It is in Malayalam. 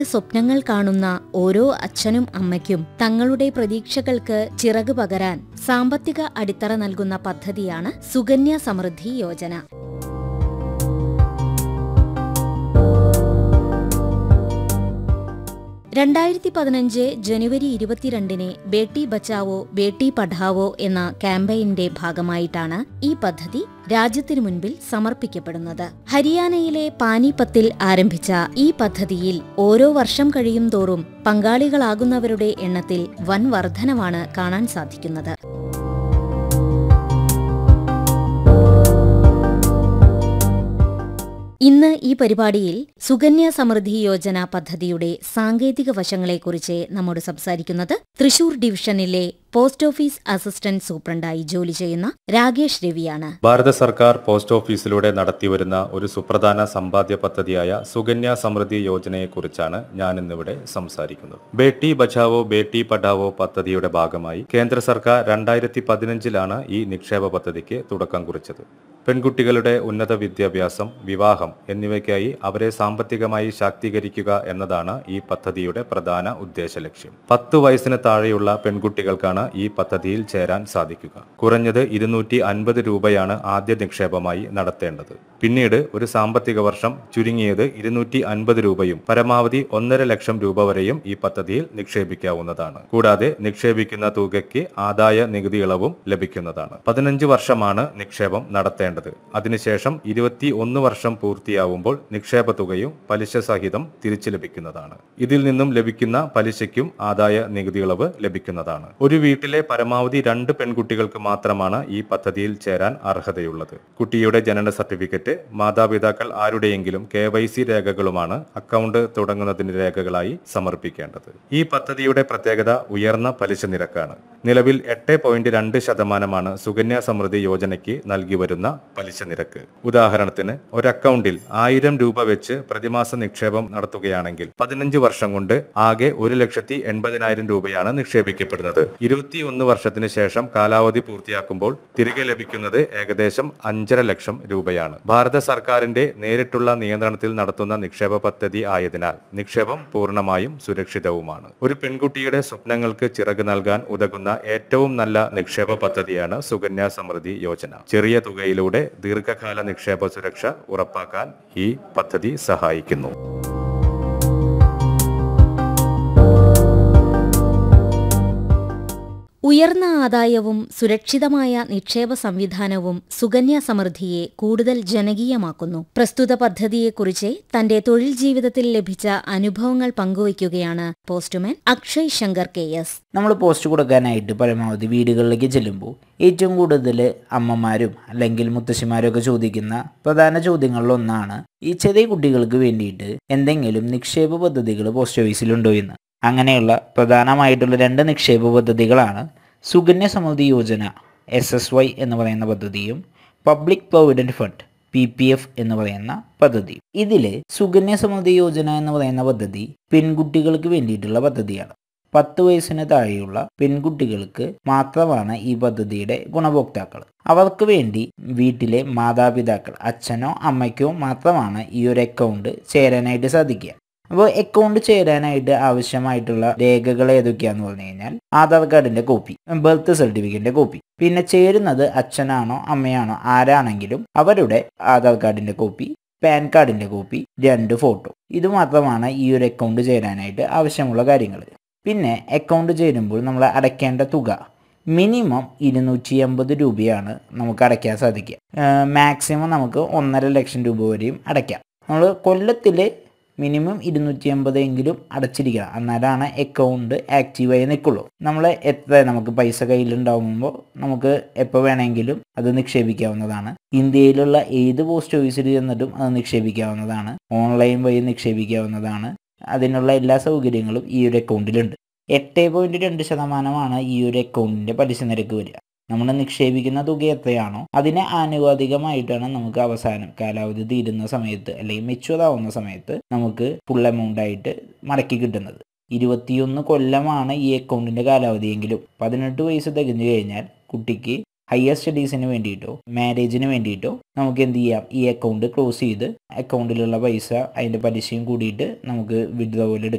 സ്വപ്നങ്ങൾ കാണുന്ന ഓരോ അച്ഛനും അമ്മയ്ക്കും തങ്ങളുടെ പ്രതീക്ഷകൾക്ക് ചിറക് പകരാൻ സാമ്പത്തിക അടിത്തറ നൽകുന്ന പദ്ധതിയാണ് സുകന്യ സമൃദ്ധി യോജന രണ്ടായിരത്തി പതിനഞ്ച് ജനുവരി ഇരുപത്തിരണ്ടിന് ബേട്ടി ബച്ചാവോ ബേട്ടി പഠാവോ എന്ന ക്യാമ്പയിന്റെ ഭാഗമായിട്ടാണ് ഈ പദ്ധതി രാജ്യത്തിനു മുൻപിൽ സമർപ്പിക്കപ്പെടുന്നത് ഹരിയാനയിലെ പാനിപ്പത്തിൽ ആരംഭിച്ച ഈ പദ്ധതിയിൽ ഓരോ വർഷം കഴിയും തോറും പങ്കാളികളാകുന്നവരുടെ എണ്ണത്തിൽ വൻ വർധനവാണ് കാണാൻ സാധിക്കുന്നത് ഇന്ന് ഈ പരിപാടിയിൽ സുകന്യ സമൃദ്ധി യോജന പദ്ധതിയുടെ സാങ്കേതിക വശങ്ങളെക്കുറിച്ച് നമ്മോട് സംസാരിക്കുന്നത് തൃശൂർ ഡിവിഷനിലെ പോസ്റ്റ് ഓഫീസ് അസിസ്റ്റന്റ് സൂപ്രണ്ടായി ജോലി ചെയ്യുന്ന രാകേഷ് രവിയാണ് ഭാരത സർക്കാർ പോസ്റ്റ് ഓഫീസിലൂടെ നടത്തിവരുന്ന ഒരു സുപ്രധാന സമ്പാദ്യ പദ്ധതിയായ സുകന്യ സമൃദ്ധി യോജനയെക്കുറിച്ചാണ് ഞാൻ ഇന്നിവിടെ സംസാരിക്കുന്നത് ബേട്ടി ബച്ചാവോ ബേട്ടി പഠാവോ പദ്ധതിയുടെ ഭാഗമായി കേന്ദ്ര സർക്കാർ രണ്ടായിരത്തി പതിനഞ്ചിലാണ് ഈ നിക്ഷേപ പദ്ധതിക്ക് തുടക്കം കുറിച്ചത് പെൺകുട്ടികളുടെ ഉന്നത വിദ്യാഭ്യാസം വിവാഹം എന്നിവയ്ക്കായി അവരെ സാമ്പത്തികമായി ശാക്തീകരിക്കുക എന്നതാണ് ഈ പദ്ധതിയുടെ പ്രധാന ഉദ്ദേശ ലക്ഷ്യം പത്ത് വയസ്സിന് താഴെയുള്ള പെൺകുട്ടികൾക്കാണ് ഈ പദ്ധതിയിൽ ചേരാൻ സാധിക്കുക കുറഞ്ഞത് ഇരുന്നൂറ്റി അൻപത് രൂപയാണ് ആദ്യ നിക്ഷേപമായി നടത്തേണ്ടത് പിന്നീട് ഒരു സാമ്പത്തിക വർഷം ചുരുങ്ങിയത് ഇരുന്നൂറ്റി അൻപത് രൂപയും പരമാവധി ഒന്നര ലക്ഷം രൂപ വരെയും ഈ പദ്ധതിയിൽ നിക്ഷേപിക്കാവുന്നതാണ് കൂടാതെ നിക്ഷേപിക്കുന്ന തുകയ്ക്ക് ആദായ നികുതി ഇളവും ലഭിക്കുന്നതാണ് പതിനഞ്ച് വർഷമാണ് നിക്ഷേപം നടത്തേണ്ടത് അതിനുശേഷം ഇരുപത്തി ഒന്ന് വർഷം പൂർത്തിയാവുമ്പോൾ നിക്ഷേപ തുകയും പലിശ സഹിതം തിരിച്ചു ലഭിക്കുന്നതാണ് ഇതിൽ നിന്നും ലഭിക്കുന്ന പലിശയ്ക്കും ആദായ നികുതി ഇളവ് ലഭിക്കുന്നതാണ് ഒരു വീട്ടിലെ പരമാവധി രണ്ട് പെൺകുട്ടികൾക്ക് മാത്രമാണ് ഈ പദ്ധതിയിൽ ചേരാൻ അർഹതയുള്ളത് കുട്ടിയുടെ ജനന സർട്ടിഫിക്കറ്റ് മാതാപിതാക്കൾ ആരുടെയെങ്കിലും കെ വൈ സി രേഖകളുമാണ് അക്കൗണ്ട് തുടങ്ങുന്നതിന് രേഖകളായി സമർപ്പിക്കേണ്ടത് ഈ പദ്ധതിയുടെ പ്രത്യേകത ഉയർന്ന പലിശ നിരക്കാണ് നിലവിൽ എട്ട് പോയിന്റ് രണ്ട് ശതമാനമാണ് സുകന്യ സമൃദ്ധി യോജനയ്ക്ക് നൽകി വരുന്ന പലിശ നിരക്ക് ഉദാഹരണത്തിന് ഒരു അക്കൗണ്ടിൽ ആയിരം രൂപ വെച്ച് പ്രതിമാസ നിക്ഷേപം നടത്തുകയാണെങ്കിൽ പതിനഞ്ച് വർഷം കൊണ്ട് ആകെ ഒരു ലക്ഷത്തി എൺപതിനായിരം രൂപയാണ് നിക്ഷേപിക്കപ്പെടുന്നത് ഇരുപത്തിയൊന്ന് വർഷത്തിന് ശേഷം കാലാവധി പൂർത്തിയാക്കുമ്പോൾ തിരികെ ലഭിക്കുന്നത് ഏകദേശം അഞ്ചര ലക്ഷം രൂപയാണ് ഭാരത സർക്കാരിന്റെ നേരിട്ടുള്ള നിയന്ത്രണത്തിൽ നടത്തുന്ന നിക്ഷേപ പദ്ധതി ആയതിനാൽ നിക്ഷേപം പൂർണ്ണമായും സുരക്ഷിതവുമാണ് ഒരു പെൺകുട്ടിയുടെ സ്വപ്നങ്ങൾക്ക് ചിറക് നൽകാൻ ഉതകുന്ന ഏറ്റവും നല്ല നിക്ഷേപ പദ്ധതിയാണ് സുകന്യ സമൃദ്ധി യോജന ചെറിയ തുകയിലൂടെ ദീർഘകാല നിക്ഷേപ സുരക്ഷ ഉറപ്പാക്കാൻ ഈ പദ്ധതി സഹായിക്കുന്നു ഉയർന്ന ആദായവും സുരക്ഷിതമായ നിക്ഷേപ സംവിധാനവും സുകന്യ സമൃദ്ധിയെ കൂടുതൽ ജനകീയമാക്കുന്നു പ്രസ്തുത പദ്ധതിയെക്കുറിച്ച് തന്റെ തൊഴിൽ ജീവിതത്തിൽ ലഭിച്ച അനുഭവങ്ങൾ പങ്കുവയ്ക്കുകയാണ് postman Akshay Shankar K S നമ്മൾ പോസ്റ്റ് കൊടുക്കാനായിട്ട് പരമാവധി വീടുകളിലേക്ക് ചെല്ലുമ്പോൾ ഏറ്റവും കൂടുതൽ അമ്മമാരും അല്ലെങ്കിൽ മുത്തശ്ശിമാരും ഒക്കെ ചോദിക്കുന്ന പ്രധാന ചോദ്യങ്ങളിലൊന്നാണ് ഈ ചെറിയ കുട്ടികൾക്ക് വേണ്ടിയിട്ട് എന്തെങ്കിലും നിക്ഷേപ പദ്ധതികൾ പോസ്റ്റ് ഓഫീസിലുണ്ടോ എന്ന് അങ്ങനെയുള്ള പ്രധാനമായിട്ടുള്ള രണ്ട് നിക്ഷേപ പദ്ധതികളാണ് സുകന്യ സമൃദ്ധി യോജന എസ് എസ് വൈ എന്ന് പറയുന്ന പദ്ധതിയും public provident fund P P F എന്ന് പറയുന്ന പദ്ധതി ഇതിൽ സുകന്യ സമൃദ്ധി യോജന എന്ന് പറയുന്ന പദ്ധതി പെൺകുട്ടികൾക്ക് വേണ്ടിയിട്ടുള്ള പദ്ധതിയാണ് പത്ത് വയസ്സിന് താഴെയുള്ള പെൺകുട്ടികൾക്ക് മാത്രമാണ് ഈ പദ്ധതിയുടെ ഗുണഭോക്താക്കൾ അവർക്ക് വേണ്ടി വീട്ടിലെ മാതാപിതാക്കൾ അച്ഛനോ അമ്മയ്ക്കോ മാത്രമാണ് ഈ ഒരു അക്കൗണ്ട് ചേരാനായിട്ട് സാധിക്കുക അപ്പോൾ അക്കൗണ്ട് ചേരാനായിട്ട് ആവശ്യമായിട്ടുള്ള രേഖകൾ ഏതൊക്കെയാന്ന് പറഞ്ഞു കഴിഞ്ഞാൽ ആധാർ കാർഡിന്റെ കോപ്പി ബർത്ത് സർട്ടിഫിക്കറ്റിന്റെ കോപ്പി പിന്നെ ചേരുന്നത് അച്ഛനാണോ അമ്മയാണോ ആരാണെങ്കിലും അവരുടെ ആധാർ കാർഡിന്റെ കോപ്പി പാൻ കാർഡിന്റെ കോപ്പി രണ്ട് ഫോട്ടോ ഇത് മാത്രമാണ് ഈ ഒരു അക്കൗണ്ട് ചേരാനായിട്ട് ആവശ്യമുള്ള കാര്യങ്ങൾ പിന്നെ അക്കൗണ്ട് ചേരുമ്പോൾ നമ്മൾ അടയ്ക്കേണ്ട തുക മിനിമം ഇരുന്നൂറ്റി അമ്പത് രൂപയാണ് നമുക്ക് അടയ്ക്കാൻ സാധിക്കുക മാക്സിമം നമുക്ക് ഒന്നര ലക്ഷം രൂപ വരെയും അടയ്ക്കാം നമ്മൾ കൊല്ലത്തിൽ മിനിമം ഇരുന്നൂറ്റി അമ്പത് എങ്കിലും അടച്ചിരിക്കണം എന്നാലാണ് അക്കൗണ്ട് ആക്റ്റീവായി നിൽക്കുള്ളൂ നമ്മൾ എത്ര നമുക്ക് പൈസ കയ്യിലുണ്ടാകുമ്പോൾ നമുക്ക് എപ്പോൾ വേണമെങ്കിലും അത് നിക്ഷേപിക്കാവുന്നതാണ് ഇന്ത്യയിലുള്ള ഏത് പോസ്റ്റ് ഓഫീസിൽ ചെന്നിട്ടും അത് നിക്ഷേപിക്കാവുന്നതാണ് ഓൺലൈൻ വഴി നിക്ഷേപിക്കാവുന്നതാണ് അതിനുള്ള എല്ലാ സൗകര്യങ്ങളും ഈ ഒരു അക്കൗണ്ടിലുണ്ട് എട്ട് പോയിന്റ് രണ്ട് ശതമാനമാണ് ഈ ഒരു അക്കൗണ്ടിന്റെ പലിശ നിരക്ക് വരിക നമ്മൾ നിക്ഷേപിക്കുന്ന തുക എത്രയാണോ അതിന് ആനുപാതികമായിട്ടാണ് നമുക്ക് അവസാനം കാലാവധി തീരുന്ന സമയത്ത് അല്ലെങ്കിൽ മെച്ചുവർ ആവുന്ന സമയത്ത് നമുക്ക് ഫുൾ എമൗണ്ട് ആയിട്ട് മടക്കി കിട്ടുന്നത് ഇരുപത്തിയൊന്ന് കൊല്ലമാണ് ഈ അക്കൗണ്ടിന്റെ കാലാവധിയെങ്കിലും പതിനെട്ട് വയസ്സ് തികഞ്ഞു കഴിഞ്ഞാൽ കുട്ടിക്ക് ഹയർ സ്റ്റഡീസിന് വേണ്ടിയിട്ടോ മാരേജിന് വേണ്ടിയിട്ടോ നമുക്ക് എന്ത് ചെയ്യാം ഈ അക്കൗണ്ട് ക്ലോസ് ചെയ്ത് അക്കൗണ്ടിലുള്ള പൈസ അതിൻ്റെ പലിശയും കൂടിയിട്ട് നമുക്ക് വിഡ്രോവൽ എടുക്കാം